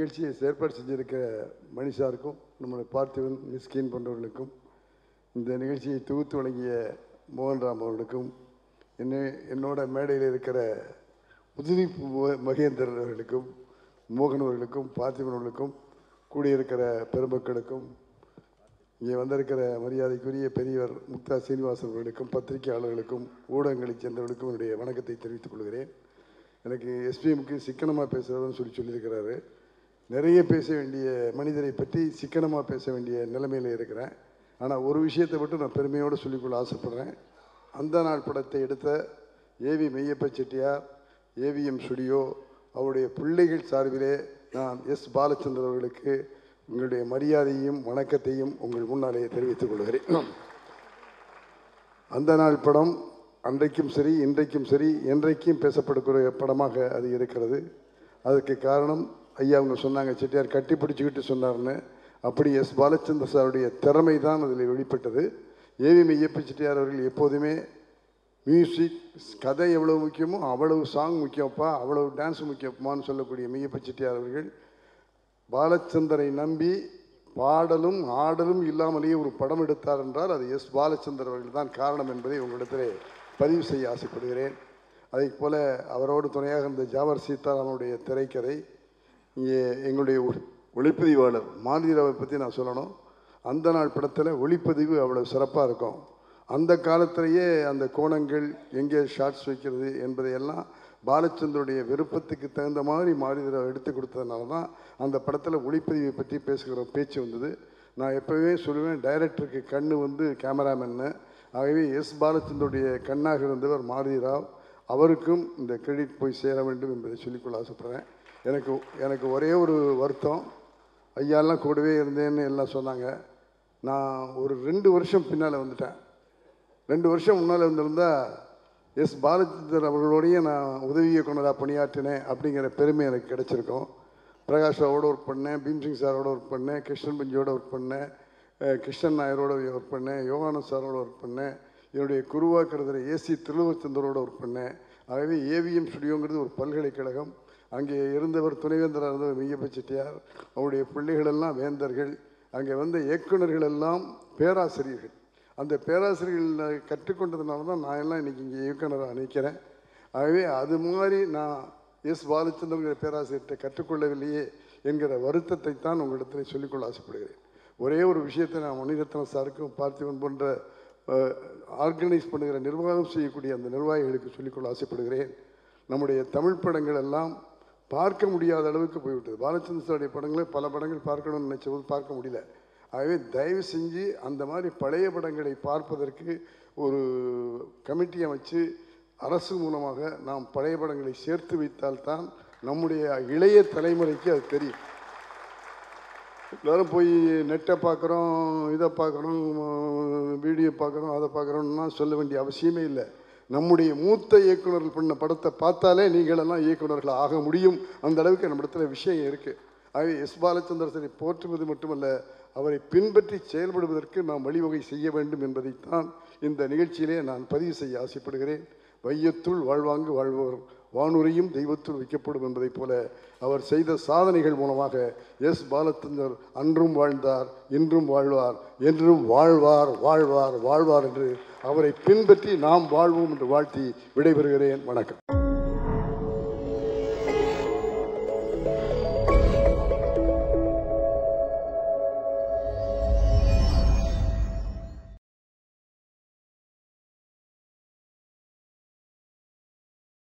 நிகழ்ச்சியை ஏற்பாடு செஞ்சிருக்க மணிஷாருக்கும் நம்முடைய பார்த்திபன் மிஸ்கின் போன்றவர்களுக்கும் இந்த நிகழ்ச்சியை தொகுத்து வழங்கிய மோகன்ராம் அவர்களுக்கும் என்னை என்னோட மேடையில் இருக்கிற உதிரி மு- மகேந்திரன் அவர்களுக்கும் மோகன் அவர்களுக்கும் பார்த்திபன் அவர்களுக்கும் கூடியிருக்கிற பெருமக்களுக்கும் இங்கே வந்திருக்கிற மரியாதைக்குரிய பெரியவர் முக்தா சீனிவாசன் அவர்களுக்கும் பத்திரிகையாளர்களுக்கும் ஊடகங்களைச் சேர்ந்தவர்களுக்கும் என்னுடைய வணக்கத்தை தெரிவித்துக் கொள்கிறேன் எனக்கு எஸ்பிஎம்க்கு சிக்கனமாக பேசுகிறவர்னு சொல்லி சொல்லியிருக்கிறாரு நிறைய பேச வேண்டிய மனிதரை பற்றி சிக்கனமாக பேச வேண்டிய நிலைமையில் இருக்கிறேன் ஆனால் ஒரு விஷயத்தை மட்டும் நான் பெருமையோடு சொல்லிக்கொள்ள ஆசைப்படுறேன் அந்த நாள் படத்தை எடுத்த AV Meiyappa Chettiar AVM studio அவருடைய பிள்ளைகள் சார்பிலே நான் எஸ் பாலச்சந்தர் அவர்களுக்கு உங்களுடைய மரியாதையும் வணக்கத்தையும் உங்கள் முன்னாலே தெரிவித்துக் கொள்கிறேன் அந்த நாள் படம் அன்றைக்கும் சரி இன்றைக்கும் சரி என்றைக்கும் பேசப்படக்கூடிய படமாக அது இருக்கிறது அதுக்கு காரணம் ஐயா அவங்க சொன்னாங்க செட்டியார் கட்டி பிடிச்சிக்கிட்டு சொன்னார்னு அப்படி எஸ் பாலச்சந்திர சாருடைய திறமை தான் அதில் வெளிப்பட்டது ஏவி மெய்யப்ப செட்டியார் அவர்கள் எப்போதுமே மியூசிக் கதை எவ்வளவு முக்கியமோ அவ்வளவு சாங் முக்கியப்பா அவ்வளவு டான்ஸ் முக்கியப்பான்னு சொல்லக்கூடிய மெய்யப்ப செட்டியார் அவர்கள் பாலச்சந்தரை நம்பி பாடலும் ஆடலும் இல்லாமலேயே ஒரு படம் எடுத்தார் என்றால் அது எஸ் பாலச்சந்தர் அவர்கள் தான் காரணம் என்பதை உங்களிடத்திலே பதிவு செய்ய ஆசைப்படுகிறேன் அதைப் போல அவரோடு துணையாக இருந்த ஜாவர் சீதாராமனுடைய திரைக்கதை இங்கே எங்களுடைய ஒ- ஒளிப்பதிவாளர் மாலிராவை பற்றி நான் சொல்லணும் அந்த நாள் படத்தில் ஒளிப்பதிவு அவ்வளோ சிறப்பாக இருக்கும் அந்த காலத்திலேயே அந்த கோணங்கள் எங்கே ஷார்ட்ஸ் வைக்கிறது என்பதையெல்லாம் பாலச்சந்தருடைய விருப்பத்துக்கு தகுந்த மாதிரி மாரிதரை எடுத்து கொடுத்ததுனால தான் அந்த படத்தில் ஒளிப்பதிவை பற்றி பேசுகிற பேச்சு வந்தது நான் எப்போவே சொல்லுவேன் டைரக்டருக்கு கண்ணு வந்து கேமராமேன்னு ஆகவே எஸ் பாலச்சந்தருடைய கண்ணாக இருந்தவர் மாருதி ராவ் அவருக்கும் இந்த கிரெடிட் போய் சேர வேண்டும் என்பதை சொல்லிக்கொள்ள ஆசைப்படுறேன் எனக்கு எனக்கு ஒரே ஒரு வருத்தம் ஐயாலாம் கூடவே இருந்தேன்னு எல்லாம் சொன்னாங்க நான் ஒரு ரெண்டு வருஷம் பின்னால் வந்துட்டேன் ரெண்டு வருஷம் முன்னால் வந்திருந்தா எஸ் பாலச்சந்தர் அவர்களோடையே நான் உதவி இயக்குனராக பணியாற்றினேன் அப்படிங்கிற பெருமை எனக்கு கிடைச்சிருக்கும் பிரகாஷ் ராவோட ஒர்க் பண்ணேன் பீம்சிங் சாரோட ஒர்க் பண்ணேன் கிருஷ்ணன் பஞ்சியோட ஒர்க் பண்ணேன் அஹ் கிருஷ்ணன் நாயரோட ஒர்க் பண்ணேன் யோகானந்த் சாரோட ஒர்க் பண்ணேன் என்னுடைய குருவாக்குறதுல ஏசி திருவச்சந்தரோட ஒர்க் பண்ணேன் ஆகவே ஏவிஎம் ஸ்டுடியோங்கிறது ஒரு பல்கலைக்கழகம் அங்கே இருந்தவர் துணைவேந்தராக இருந்தவர் மெய்யப்ப செட்டியார் அவருடைய பிள்ளைகளெல்லாம் வேந்தர்கள் அங்கே வந்த இயக்குனர்கள் எல்லாம் பேராசிரியர்கள் அந்த பேராசிரியர்கள் கற்றுக்கொண்டதுனால தான் நான் எல்லாம் இன்றைக்கி இங்கே இயக்குனராக நிற்கிறேன் ஆகவே அது மாதிரி நான் எஸ் பாலச்சந்திரங்கிற பேராசிரியர்கிட்ட கற்றுக்கொள்ளவில்லையே என்கிற வருத்தத்தை தான் உங்களிடத்தில் சொல்லிக்கொள்ள ஆசைப்படுகிறேன் ஒரே ஒரு விஷயத்தை நான் மணிரத்னம் சாருக்கும் பார்த்திபன் போன்ற ஆர்கனைஸ் பண்ணுகிற நிர்வாகம் செய்யக்கூடிய அந்த நிர்வாகிகளுக்கு சொல்லிக்கொள்ள ஆசைப்படுகிறேன் நம்முடைய தமிழ் படங்கள் எல்லாம் பார்க்க முடியாத அளவுக்கு போய்விட்டது பாலச்சந்திர சாருடைய படங்களை பல படங்கள் பார்க்கணும்னு நினைச்ச போது பார்க்க முடியல ஆகவே தயவு செஞ்சு அந்த மாதிரி பழைய படங்களை பார்ப்பதற்கு ஒரு கமிட்டி அமைச்சு அரசு மூலமாக நாம் பழைய படங்களை சேர்த்து வைத்தால்தான் நம்முடைய இளைய தலைமுறைக்கு அது தெரியும் எல்லாரும் போய் நெட்டை பார்க்குறோம் இதை பார்க்குறோம் வீடியோ பார்க்குறோம் அதை பார்க்குறோம்னா சொல்ல வேண்டிய அவசியமே இல்லை நம்முடைய மூத்த இயக்குனர்கள் பண்ண படத்தை பார்த்தாலே நீங்களெல்லாம் இயக்குனர்கள் ஆக முடியும் அந்த அளவுக்கு நம்ம இடத்துல விஷயம் இருக்குது ஆகவே எஸ் பாலச்சந்திர சரி போற்றுவது மட்டுமல்ல அவரை பின்பற்றி செயல்படுவதற்கு நாம் வழிவகை செய்ய வேண்டும் என்பதைத்தான் இந்த நிகழ்ச்சியிலே நான் பதிவு செய்ய ஆசைப்படுகிறேன் வையத்துள் வாழ்வாங்கு வாழ்பவர் வானுரையும் தெய்வத்துள் வைக்கப்படும் என்பதைப் போல அவர் செய்த சாதனைகள் மூலமாக எஸ் பாலச்சந்தர் அன்றும் வாழ்ந்தார் இன்றும் வாழ்வார் என்றும் வாழ்வார் வாழ்வார் வாழ்வார் என்று அவரை பின்பற்றி நாம் வாழ்வோம் என்று வாழ்த்தி விடைபெறுகிறேன் வணக்கம்